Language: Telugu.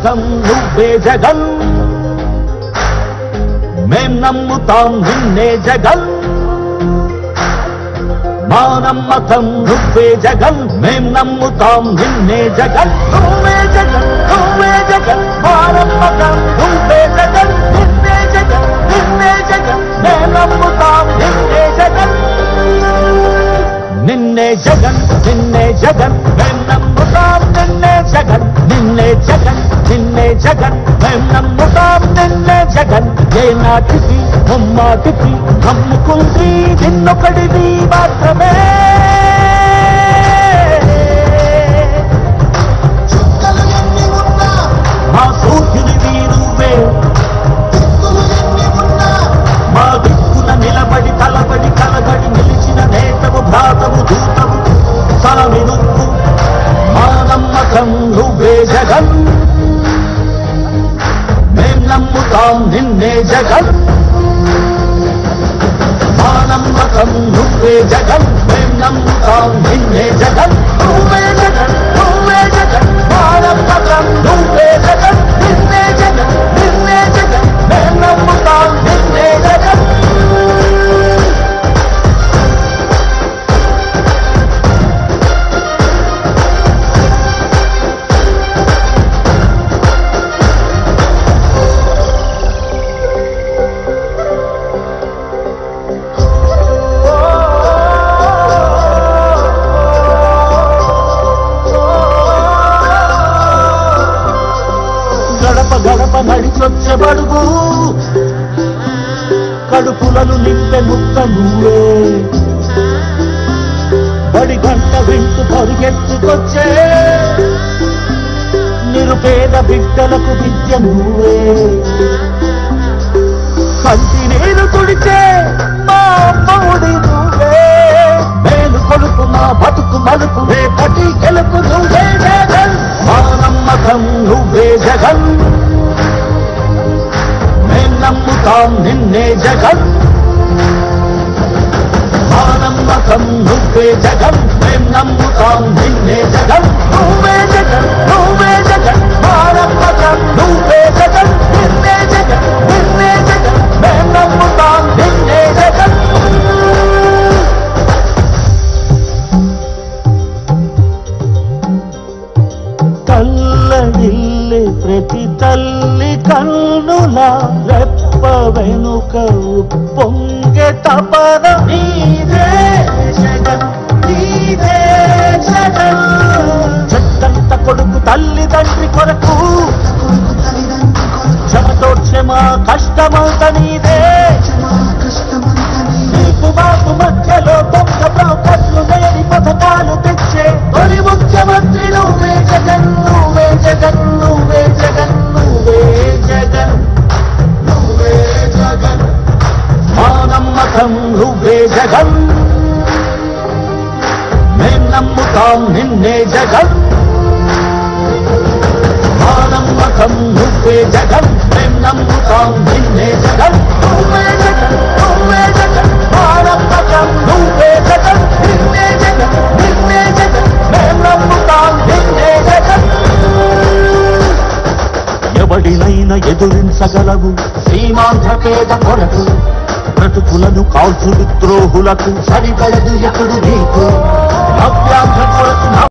నమ్మకం నువ్వే జగన్ మేం నమ్ముతాం నిన్నే జగన్ మా నమ్మకం నువ్వే జగన్ మేం నమ్ముతాం నిన్నే జగన్ నువ్వే జగన్ నువ్వే జగన్ మా నమ్మకం నువ్వే జగన్ నిన్నే జగన్ నిన్నే జగన్ మేం నమ్ముతాం నిన్నే జగన్ నిన్నే జగన్ నిన్నే జగన్ మేం నమ్ముతాం నిన్నే జగన్ నిన్నే జగన్ నిన్నే జగన్ మేం నమ్ముతాం నిన్నే జగన్ ఏ నాటికి ముమ్మాటికి నమ్ముకుంది నిన్నొకడిది మాత్రమే చుక్కలు ఎన్ని ఉన్నా మా సూర్యుని వీరువే దిక్కులు ఎన్ని ఉన్నా మా దిక్కున నిలబడి తలబడి కలబడి నిలిచిన నేతవు భ్రాతవు దూతవు స్వామి నువ్వు మా నమ్మకం నువ్వే జగన్ మేం నమ్ముతాం నిన్నే జగన్ మా నమ్మకం నువ్వే జగన్ మేం నమ్ముతాం నిన్నే జగన్ నువ్వే జగన్ నువ్వే జగన్ మా నమ్మకం నువ్వే జగన్ నిన్నే జగన్ నిన్నే జగన్ మేం నమ్ముతాం నిన్నే జగన్ గడప గడప నడిచొచ్చే బడుగు కడుపులను నింపె ముక్క నువ్వే బడి గంట వింటూ పరిగెత్తుకొచ్చే నిరుపేద బిడ్డలకు విద్య నువ్వే కంటి నీరు తుడిచే మా అమ్మఒడి నువ్వే మేలు కొడుకు మా బతుకు మలుపు రేపటి గెలుపు నువ్వే జగన్ మా నమ్మకం నువ్వే జగన్ మేం నమ్ముతాం నిన్నే జగన్ మా నమ్మకం నువ్వే జగన్ మేం నమ్ముతాం నిన్నే జగన్ నువ్వే జగన్ నువ్వే జగన్ మా నమ్మకం నువ్వే జగన్ నిన్నే జగన్ నిన్నే జగన్ మేం నమ్ముతాం నిన్నే జగన్ కల్లడిల్లి ప్రతి తల్లి కన్నుల రెప్ప వెనుక పొంగె తపన నీదే జగన్ నీదే జగన్ చెట్టంత కొడుకు తల్లి తండ్రి కొరకు కొడుకు తల్లిదండ్రి కొరకు చెమటోడ్చే మా కష్టమంత నీదే మా కష్టమంతా నీదే. నీకు మాకు మధ్యలో దొంగ బ్రోకర్లు లేని పథకాలు తెచ్చే తొలి ముఖ్యమంత్రి నువ్వే జగన్ నువ్వే జగన్ నువ్వే జగన్ నువ్వే జగన్ నువ్వే జగన్ మా నమ్మకం నువ్వే జగన్ మేం నమ్ముతాం నిన్నే జగన్ మా నమ్మకం నువ్వే జగన్ మేం నమ్ముతాం నిన్నే జగన్ నువ్వే జగన్ నువ్వే జగన్ మా నమ్మకం నువ్వే జగన్ నిన్నే జగన్ నిన్నే జగన్ మేం నమ్ముతాం నిన్నే జగన్ ఎవడినైనా ఎదురించగలవు సీమాంధ్ర పేద కొరకు బ్రతుకులను కాల్చు విద్రోహులకు సరిపడదు ఎప్పుడు నీకు నవ్యాంధ్ర కొరకు